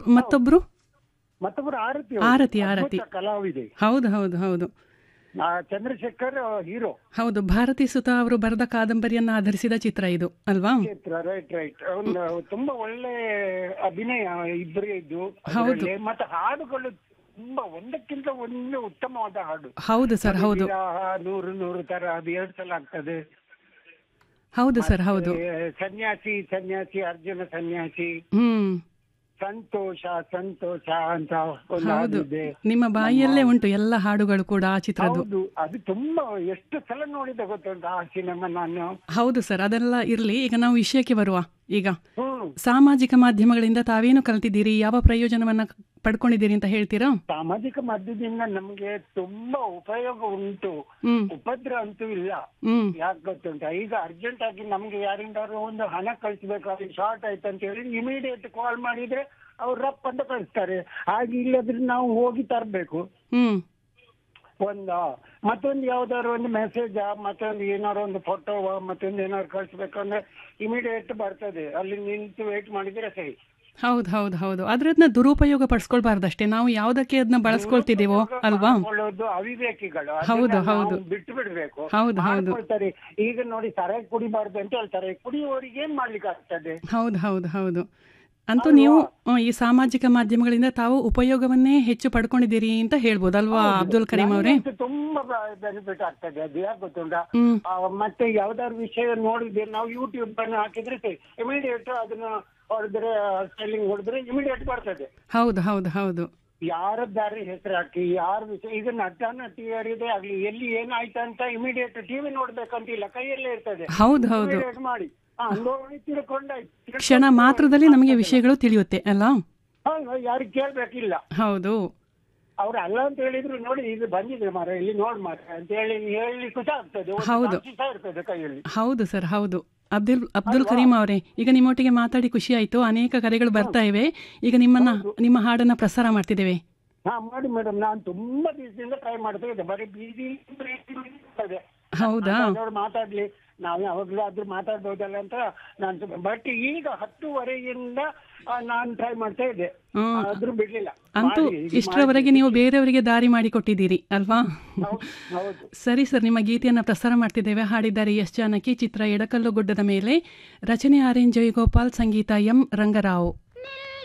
ಮತ್ತೊಬ್ರು ಮತ್ತೊಬ್ಬರು ಆರತಿ ಆರತಿ, ಆರತಿ. ಅದ್ಭುತ ಕಲಾವಿದೆ ಹೌದು ಹೌದು ಹೌದು ಆ, ಚಂದ್ರಶೇಖರ್ ಹೀರೋ ಹೌದು ಭಾರತಿ ಸುತ ಅವರು ಬರೆದ ಕಾದಂಬರಿಯನ್ನ ಆಧರಿಸಿದ ಚಿತ್ರ ಇದು ಅಲ್ವಾ ಚಿತ್ರ ರೈಟ್ ರೈಟ್ ಒಂದು ತುಂಬಾ ಒಳ್ಳೆ ಅಭಿನಯ ಇಬ್ಬರೇ ಇದ್ದು ಹೌದು. ಅದ್ರಲ್ಲಿ. ಮತ್ತೆ ಹಾಡುಗಳು ತುಂಬಾ ಒಂದಕ್ಕಿಂತ ಒಂದು ಉತ್ತಮವಾದ ಹಾಡು ಹೌದು ಸರ್ ಹೌದು ವಿರಹ, ನೂರು ನೂರು ತರ ಅದು ಎರಡು ಸಲ ಆಗ್ತದೆ ಹೌದು ಸರ್ ಹೌದು ಏ, ಸನ್ಯಾಸಿ ಸನ್ಯಾಸಿ ಅರ್ಜುನ ಸನ್ಯಾಸಿ ಹ್ಮ್ ಸಂತೋಷ ಸಂತೋಷ ಅಂತ ಒಂದು ಹೌದು ಹಾಡಿದೆ ನಿಮ್ಮ ಬಾಯಿಯಲ್ಲೇ ಉಂಟು ಎಲ್ಲ ಹಾಡುಗಳು ಕೂಡ ಆ ಚಿತ್ರದ್ದು ಹೌದು ಅದು ತುಂಬಾ ಎಷ್ಟು ಸಲ ನೋಡಿದ ಗೊತ್ತುಂಟು ಆ ಸಿನಿಮಾ ನಾನು ಹೌದು ಸರ್ ಅದೆಲ್ಲ ಇರ್ಲಿ ಈಗ ನಾವು ವಿಷಯಕ್ಕೆ ಬರುವ ಈಗ ಹ್ಮ್ ಸಾಮಾಜಿಕ ಮಾಧ್ಯಮಗಳಿಂದ ತಾವೇನು ಕಲ್ತಿದ್ದೀರಿ ಯಾವ ಪ್ರಯೋಜನವನ್ನ ಪಡ್ಕೊಂಡಿದ್ದೀರಿ ಅಂತ ಹೇಳ್ತೀರಾ ಸಾಮಾಜಿಕ ಮಾಧ್ಯಮದಿಂದ ನಮ್ಗೆ ತುಂಬಾ ಉಪಯೋಗ ಉಂಟು ಹ್ಮ್ ಉಪದ್ರ ಅಂತೂ ಇಲ್ಲ ಹ್ಮ್ ಯಾಕೆ ಗೊತ್ತುಂಟ ಈಗ ಅರ್ಜೆಂಟ್ ಆಗಿ ನಮ್ಗೆ ಯಾರಿಂದಾದ್ರು ಒಂದು ಹಣ ಕಳಿಸ್ಬೇಕು ಅದು ಶಾರ್ಟ್ ಆಯ್ತು ಅಂತ ಹೇಳಿ ಇಮಿಡಿಯೇಟ್ ಕಾಲ್ ಮಾಡಿದ್ರೆ ಅವ್ರು ರಪ್ ಅಂತ ಕಳಿಸ್ತಾರೆ ಹಾಗೆ ಇಲ್ಲದ್ರೆ ನಾವು ಹೋಗಿ ತರಬೇಕು ಹ್ಮ್ ಒಂದು ಮತ್ತೊಂದು ಯಾವ್ದಾದ್ರು ಒಂದು ಮೆಸೇಜ್ ಮತ್ತೊಂದು ಏನಾದ್ರು ಒಂದು ಫೋಟೋ ಮತ್ತೊಂದು ಏನಾದ್ರು ಕಳಿಸ್ಬೇಕಂದ್ರೆ ಇಮಿಡಿಯೇಟ್ ಬರ್ತದೆ ಅಲ್ಲಿ ನಿಂತು ವೇಟ್ ಮಾಡಿದ್ರೆ ಸರಿ ಹೌದು ಹೌದು ಹೌದು ಅದ್ರದ್ನ ದುರುಪಯೋಗ ಪಡಿಸ್ಕೊಳ್ಬಾರ್ದಷ್ಟೇ ನಾವು ಯಾವ್ದಕ್ಕೆ ಅದನ್ನ ಬಳಸ್ಕೊಳ್ತಿದ್ದೀವೋ ಅಲ್ವಾ ಮಾಡ್ಕೊಳ್ಳೋದು ಅವಿವೇಕಿಗಳು ಹೌದು, ಅದನ್ನ ನಾವು ಹೌದು. ಬಿಟ್ಟು ಬಿಡ್ಬೇಕು ಹೌದು, ಹೌದು. ಮಾಡ್ಕೊಳ್ತಾರೆ ಈಗ ನೋಡಿ ಸರಾಯಿ ಕುಡಿಬಾರ್ದು ಅಂತ ಹೇಳ್ತಾರೆ ಕುಡಿಯುವವರಿಗೆ ಏನ್ ಮಾಡ್ಲಿಕ್ಕೆ ಆಗ್ತದೆ ಹೌದು ಹೌದು ಹೌದು ಅಂತೂ ನೀವು ಆ, ಈ ಸಾಮಾಜಿಕ ಮಾಧ್ಯಮಗಳಿಂದ ತಾವು ಉಪಯೋಗವನ್ನೇ ಹೆಚ್ಚು ಪಡ್ಕೊಂಡಿದ್ದೀರಿ ಅಂತ ಹೇಳ್ಬೋದು ಅಲ್ವಾ ಅಬ್ದುಲ್ ಕರೀಂ ಅವರೇ ನನಗಂತೂ ತುಂಬಾ ಬೆನಿಫಿಟ್ ಆಗ್ತದೆ ಅದು ಯಾಕೆ ಗೊತ್ತುಂಟಾ ಹ್ಮ್ ಆ, ಮತ್ತೆ ಯಾವ್ದಾದ್ರು ವಿಷಯ ನೋಡಿದ್ರೆ ನಾವು ಯೂಟ್ಯೂಬ್ ಅನ್ನು ಹಾಕಿದ್ರೆ ಇಮಿಡಿಯೇಟ್ ಅದನ್ನ ಹೊಡೆದ್ರೆ ಸ್ಪೆಲ್ಲಿಂಗ್ ಹೊಡೆದ್ರೆ ಇಮಿಡಿಯೇಟ್ ಬರ್ತದೆ ಹೌದು ಹೌದು ಹೌದು ಯಾರದ್ದಾರಿ ಹೆಸರು ಹಾಕಿ ಯಾರ ವಿಷಯ ಈಗ ನಟ ನಟಿಯರಿದೆ ಆಗ್ಲಿ ಎಲ್ಲಿ ಏನಾಯ್ತು ಅಂತ ಇಮಿಡಿಯೇಟ್ ಟಿವಿ ನೋಡ್ಬೇಕಂತ ಇಲ್ಲ ಕೈಯಲ್ಲೇ ಇರ್ತದೆ ಹೌದು ಹೌದು Immediate ಮಾಡಿ ಹಾ, ನೋಡಿ ತಿಳ್ಕೊಂಡಾಯ್ತು ಕ್ಷಣ ಮಾತ್ರದಲ್ಲಿ ನಮಗೆ ವಿಷಯಗಳು ತಿಳಿಯುತ್ತೆ ಅಲ್ಲ ಯಾರಿಗೆ ಕೇಳ್ಬೇಕಿಲ್ಲ ಹೌದು ಅವ್ರು ಅಲ್ಲ ಅಂತ ಹೇಳಿದ್ರು ನೋಡಿ ಇದು ಬಂದಿದೆ ಮಾರ ಇಲ್ಲಿ ನೋಡ್ ಮಾರ ಅಂತ ಹೇಳಿ ಹೇಳಿ ಖುಷಿ ಆಗ್ತದೆ ಒಂದು ಹೌದು. ಸಾಕ್ಷಿ ಸಹ ಇರ್ತದೆ ಕೈಯಲ್ಲಿ ಹೌದು ಸರ್ ಹೌದು ಅಬ್ದುಲ್ ಅಬ್ದುಲ್ ಕರೀಂ ಅವರೇ ಈಗ ನಿಮ್ಮೊಟ್ಟಿಗೆ ಮಾತಾಡಿ ಖುಷಿ ಆಯ್ತು ಅನೇಕ ಕರೆಗಳು ಬರ್ತಾ ಇವೆ ಈಗ ನಿಮ್ಮನ್ನ ನಿಮ್ಮ ಹಾಡನ್ನ ಪ್ರಸಾರ ಮಾಡ್ತಿದ್ದೇವೆ ಹಾ ಮಾಡಿ ಮೇಡಮ್ ನಾನು ತುಂಬಾ ದಿವಸದಿಂದ ಟ್ರೈ ಮಾಡ್ತಾ ಇದ್ದೆ ಬರೀ ಬೀದಿ ಇರ್ತದೆ ಹೌದಾ ಮಾತಾಡೋರು ಮಾತಾಡ್ಲಿ ನಾವು ಯಾವಾಗ್ಲೂ ಆದ್ರೂ ಮಾತಾಡ್ಬೋದಲ್ಲ ಅಂತ ನಾನು ಬಟ್ ಈಗ ಹತ್ತುವರೆಯಿಂದ ನಾನು ಟ್ರೈ ಮಾಡ್ತಾ ಇದ್ದೆ ಹ್ಮ್. ಆದ್ರೂ ಬಿಡ್ಲಿಲ್ಲ ಅಂತೂ ಮಾಡಿ, ಇದು ಇಷ್ಟರವರೆಗೆ ನೀವು ಬೇರೆಯವರಿಗೆ ದಾರಿ ಮಾಡಿ ಕೊಟ್ಟಿದ್ದೀರಿ ಅಲ್ವಾ ಹೌದು, ಹೌದು ಸರಿ ಸರ್ ನಿಮ್ಮ ಗೀತೆಯನ್ನು ಪ್ರಸಾರ ಮಾಡ್ತಿದ್ದೇವೆ ಹಾಡಿದ್ದಾರೆ ಎಸ್ ಜಾನಕಿ ಚಿತ್ರ ಎಡಕಲ್ಲು ಗುಡ್ಡದ ಮೇಲೆ ರಚನೆ ಆರ್ ಎನ್ ಜಯಗೋಪಾಲ್ ಸಂಗೀತ ಎಂ ರಂಗರಾವ್ ನಿಲ್ಲ